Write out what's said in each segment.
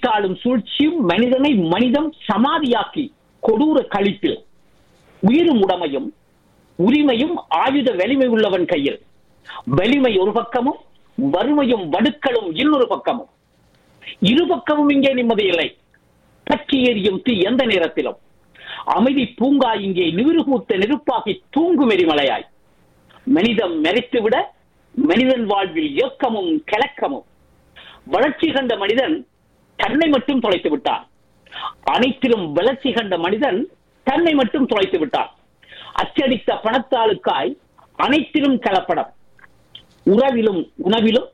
பிரித்தாளும் சூழ்ச்சியும் மனிதனை மனிதம் சமாதியாக்கி கொடூர கழிப்பில் உயிரும் உடமையும் உரிமையும் ஆயுத வலிமை உள்ளவன் கையில் வலிமை ஒரு பக்கமும் வறுமையும் வடுக்களும் இன்னொரு பக்கமும் இரு பக்கமும் இங்கே நிம்மதி இல்லை பற்றி எரியும் தீ எந்த நேரத்திலும் அமைதி பூங்கா இங்கே நிவிருகூத்த நெருப்பாகி தூங்கும் எரிமலையாய் மனிதம் மறைத்துவிட மனிதன் வாழ்வில் இயக்கமும் கலக்கமும் வளர்ச்சி கண்ட மனிதன் தன்னை மட்டும் தொலைத்து விட்டான் அனைத்திலும் வளர்ச்சி கண்ட மனிதன் தன்னை மட்டும் தொலைத்து விட்டான் அச்சடித்த பணத்தாளுக்காய் அனைத்திலும் கலப்படம் உறவிலும் உணவிலும்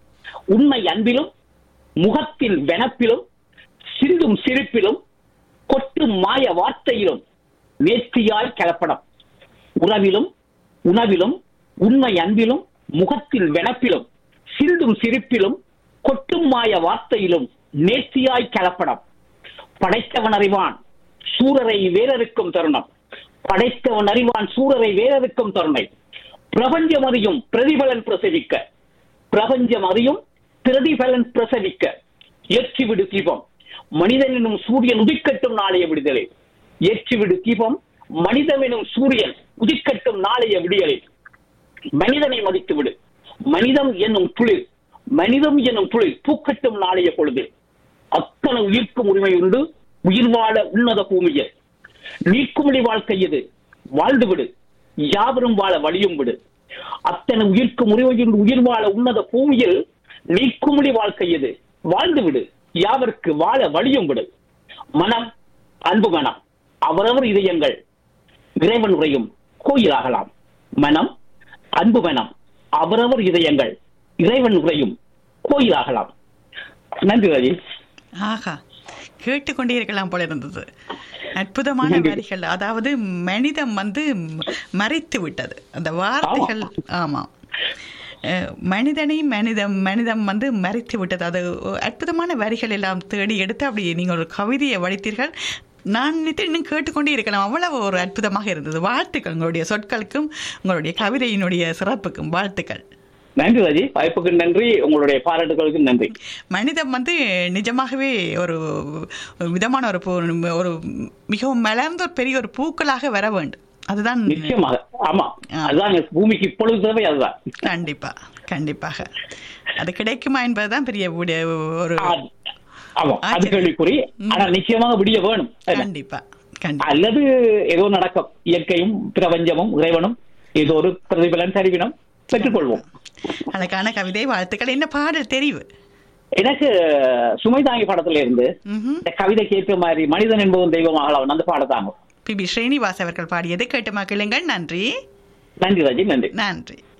உண்மை அன்பிலும் முகத்தில் வெனப்பிலும் சிந்தும் சிரிப்பிலும் கொட்டும் மாய வார்த்தையிலும் நேர்த்தியாய் கலப்படம் உறவிலும் உணவிலும் உண்மை அன்பிலும் முகத்தில் வெனப்பிலும் சிந்தும் சிரிப்பிலும் கொட்டும் மாய வார்த்தையிலும் நேர்த்தியாய் கலப்படம் படைத்தவன் அறிவான் சூரரை வேறறுக்கும் தருணம் படைத்தவன் அறிவான் சூரரை வேறறுக்கும் தருணை பிரபஞ்சம் அறியும் பிரதிபலன் பிரசவிக்க பிரபஞ்சம் அறியும் பிரதிபலன் பிரசவிக்க ஏற்றிவிடு தீபம் மனிதன் எனும் சூரியன் உதிக்கட்டும் நாளைய விடுதலை ஏற்றிவிடு தீபம் மனிதமெனும் சூரியன் உதிக்கட்டும் நாளைய விடியலை மனிதனை மதித்து விடு மனிதம் என்னும் துளிர் மனிதம் என்னும் துளிர் பூக்கட்டும் நாளைய பொழுது அத்தனை உயிர்க்கும் உரிமை உண்டு உயிர் வாழ உன்னத பூமியில் நீக்குமொழி வாழ்க்கை இது வாழ்ந்து விடு யாவரும் வாழ வழியும் விடு அத்தனை உயிர்க்கும் உரிமையுண்டு உயிர் வாழ உன்னத பூமியில் நீக்குமொழி வாழ்க்கை இது வாழ்ந்து விடு யாவருக்கு வாழ வழியும் விடு மனம் அன்பு மனம் அவரவர் இதயங்கள் இறைவன் உரையும் கோயிலாகலாம் மனம் அன்பு மனம் அவரவர் இதயங்கள் இறைவன் உரையும் கோயிலாகலாம் நன்றி ரஜி ஆஹா கேட்டுக்கொண்டே இருக்கலாம் போல இருந்தது அற்புதமான நன்றி. வரிகள் அதாவது மனிதம் வந்து ம- மறைத்து விட்டது அந்த வார்த்தைகள் ஆமாம் அஹ், மனிதனை மனிதம் மனிதம் வந்து மறைத்து விட்டது அது அற்புதமான வரிகள் எல்லாம் தேடி எடுத்து அப்படி நீங்கள் ஒரு கவிதையை வடித்தீர்கள் நான் நினைத்து இன்னும் கேட்டுக்கொண்டே இருக்கலாம் அவ்வளவு ஒரு அற்புதமாக இருந்தது வாழ்த்துக்கள் உங்களுடைய சொற்களுக்கும் உங்களுடைய கவிதையினுடைய சிறப்புக்கும் வாழ்த்துக்கள் நன்றி ரஜி வாய்ப்புக்கு நன்றி உங்களுடைய பாராட்டுகளுக்கு நன்றி மனிதம் வந்து நிஜமாகவே ஒரு விதமான ஒரு பூ- ஒரு மிகவும் மலர்ந்த ஒரு பெரிய ஒரு பூக்களாக வர வேண்டும் அதுதான் நிச்சயமாக ஆமா ஆ. அதுதான் எங்க பூமிக்கு இப்பொழுது தேவை அதுதான் கண்டிப்பா கண்டிப்பாக அது கிடைக்குமா என்பதுதான் பெரிய விட- ஒரு ஆ, ஆமா அது ஆச்சரியம். கேள்விக்குறி ஆனா நிச்சயமாக விடிய வேணும் கண்டிப்பா கண்டிப்பா அல்லது ஏதோ நடக்கும் இயற்கையும் பிரபஞ்சமும் இறைவனும் ஏதோ ஒரு பிரதிபலன் சரிவினம் பெற்றுக்கொள்வோம் அழகான கவிதை வாழ்த்துக்கள் என்ன பாடல் தெரிவு எனக்கு சுமைதாங்கி படத்துல இருந்து ம்ஹும். இந்த கவிதைக்கு ஏற்ற மாதிரி மனிதன் என்பவன் தெய்வமாகலாம் அந்த பாடத்தாங்க பி பி ஸ்ரீனிவாஸ் அவர்கள் பாடியது கேட்டு மக்களுங்கள் நன்றி நன்றி ராஜி நன்றி நன்றி